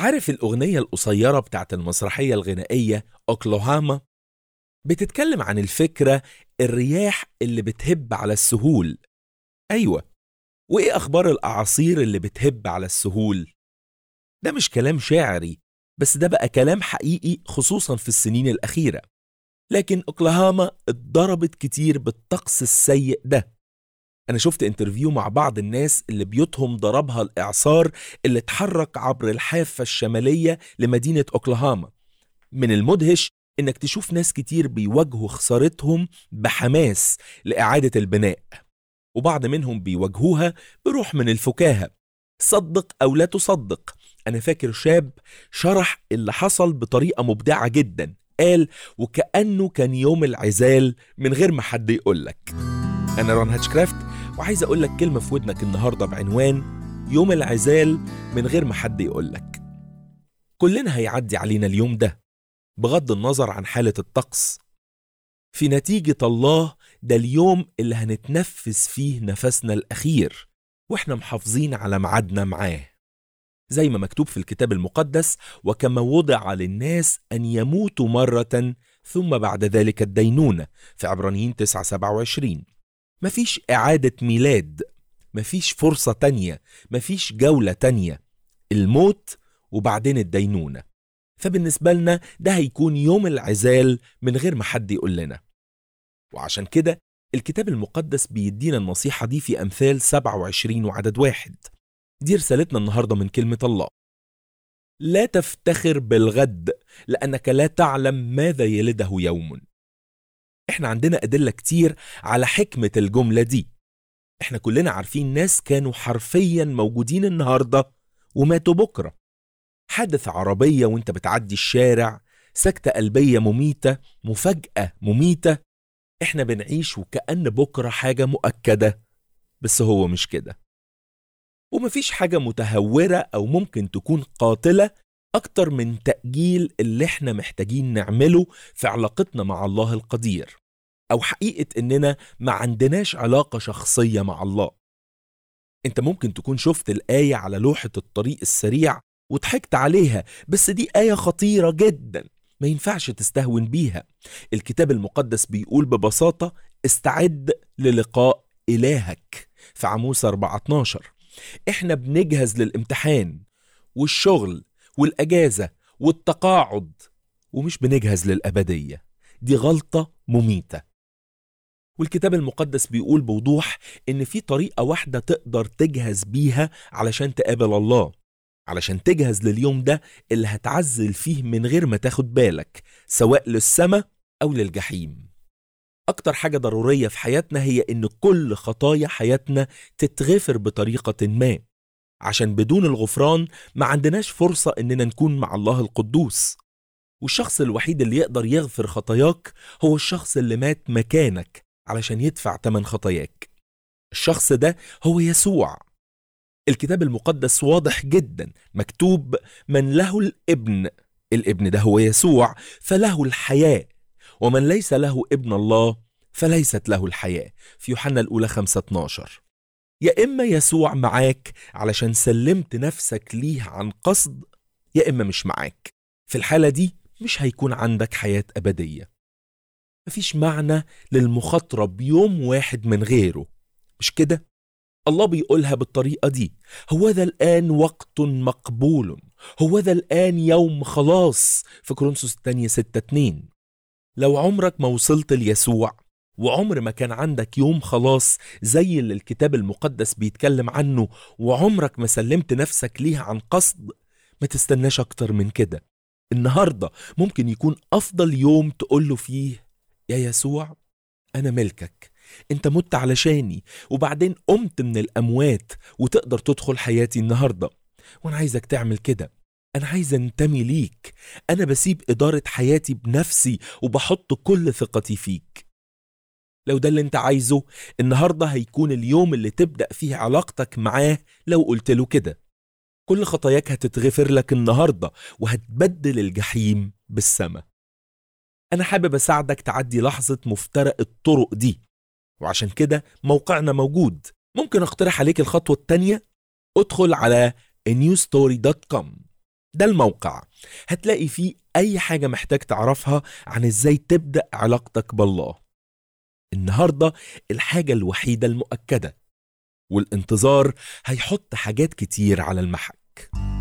عارف الأغنية القصيرة بتاعت المسرحية الغنائية أوكلاهاما بتتكلم عن الفكرة الرياح اللي بتهب على السهول أيوة وإيه أخبار الأعاصير اللي بتهب على السهول؟ ده مش كلام شاعري بس ده بقى كلام حقيقي خصوصا في السنين الأخيرة لكن أوكلاهاما اتضربت كتير بالطقس السيء ده أنا شفت انترفيو مع بعض الناس اللي بيوتهم ضربها الإعصار اللي اتحرك عبر الحافة الشمالية لمدينة أوكلاهاما من المدهش إنك تشوف ناس كتير بيواجهوا خسارتهم بحماس لإعادة البناء وبعض منهم بيواجهوها بروح من الفكاهة صدق أو لا تصدق أنا فاكر شاب شرح اللي حصل بطريقة مبدعة جدا قال وكأنه كان يوم العزال من غير ما حد يقولك أنا رون هاتشكرافت وعايز أقول لك كلمة في ودنك النهاردة بعنوان يوم العزال من غير ما حد يقولك كلنا هيعدي علينا اليوم ده بغض النظر عن حالة الطقس في نتيجة الله ده اليوم اللي هنتنفس فيه نفسنا الأخير وإحنا محافظين على ميعادنا معاه زي ما مكتوب في الكتاب المقدس وكما وضع للناس أن يموتوا مرة ثم بعد ذلك الدينونة في عبرانيين 9 27 مفيش إعادة ميلاد مفيش فرصة تانية مفيش جولة تانية الموت وبعدين الدينونة فبالنسبة لنا ده هيكون يوم العزال من غير ما حد يقول لنا وعشان كده الكتاب المقدس بيدينا النصيحة دي في أمثال 27 وعدد واحد دي رسالتنا النهاردة من كلمة الله لا تفتخر بالغد لأنك لا تعلم ماذا يلده يوم احنا عندنا أدلة كتير على حكمة الجملة دي احنا كلنا عارفين ناس كانوا حرفيا موجودين النهاردة وماتوا بكرة حادث عربية وانت بتعدي الشارع سكتة قلبية مميتة مفاجأة مميتة احنا بنعيش وكأن بكرة حاجة مؤكدة بس هو مش كده ومفيش حاجة متهورة أو ممكن تكون قاتلة أكتر من تأجيل اللي احنا محتاجين نعمله في علاقتنا مع الله القدير أو حقيقة إننا ما عندناش علاقة شخصية مع الله انت ممكن تكون شفت الآية على لوحة الطريق السريع وضحكت عليها بس دي آية خطيرة جدا ما ينفعش تستهون بيها الكتاب المقدس بيقول ببساطة استعد للقاء إلهك في عموس 14 احنا بنجهز للامتحان والشغل والأجازة والتقاعد ومش بنجهز للأبدية دي غلطة مميتة والكتاب المقدس بيقول بوضوح إن في طريقة واحدة تقدر تجهز بيها علشان تقابل الله علشان تجهز لليوم ده اللي هتعزل فيه من غير ما تاخد بالك سواء للسماء أو للجحيم أكتر حاجة ضرورية في حياتنا هي إن كل خطايا حياتنا تتغفر بطريقة ما عشان بدون الغفران ما عندناش فرصة إننا نكون مع الله القدوس والشخص الوحيد اللي يقدر يغفر خطاياك هو الشخص اللي مات مكانك علشان يدفع تمن خطاياك الشخص ده هو يسوع الكتاب المقدس واضح جدا مكتوب من له الابن الابن ده هو يسوع فله الحياة ومن ليس له ابن الله فليست له الحياة في يوحنا الأولى 5 12 يا إما يسوع معاك علشان سلمت نفسك ليه عن قصد يا إما مش معاك في الحالة دي مش هيكون عندك حياة أبدية مفيش معنى للمخاطرة بيوم واحد من غيره مش كده؟ الله بيقولها بالطريقة دي هو ذا الآن وقت مقبول هو ذا الآن يوم خلاص في كورنثوس الثانية 6 2 لو عمرك ما وصلت ليسوع وعمر ما كان عندك يوم خلاص زي اللي الكتاب المقدس بيتكلم عنه وعمرك ما سلمت نفسك ليه عن قصد ما تستناش أكتر من كده النهاردة ممكن يكون أفضل يوم تقوله فيه يا يسوع أنا ملكك أنت مت علشاني وبعدين قمت من الأموات وتقدر تدخل حياتي النهاردة وأنا عايزك تعمل كده أنا عايز أنتمي ليك أنا بسيب إدارة حياتي بنفسي وبحط كل ثقتي فيك لو ده اللي انت عايزه النهاردة هيكون اليوم اللي تبدأ فيه علاقتك معاه لو قلت له كده كل خطاياك هتتغفر لك النهاردة وهتبدل الجحيم بالسماء أنا حابب أساعدك تعدي لحظة مفترق الطرق دي وعشان كده موقعنا موجود ممكن أقترح عليك الخطوة التانية ادخل على newstory.com ده الموقع هتلاقي فيه أي حاجة محتاج تعرفها عن إزاي تبدأ علاقتك بالله النهاردة الحاجة الوحيدة المؤكدة والانتظار هيحط حاجات كتير على المحك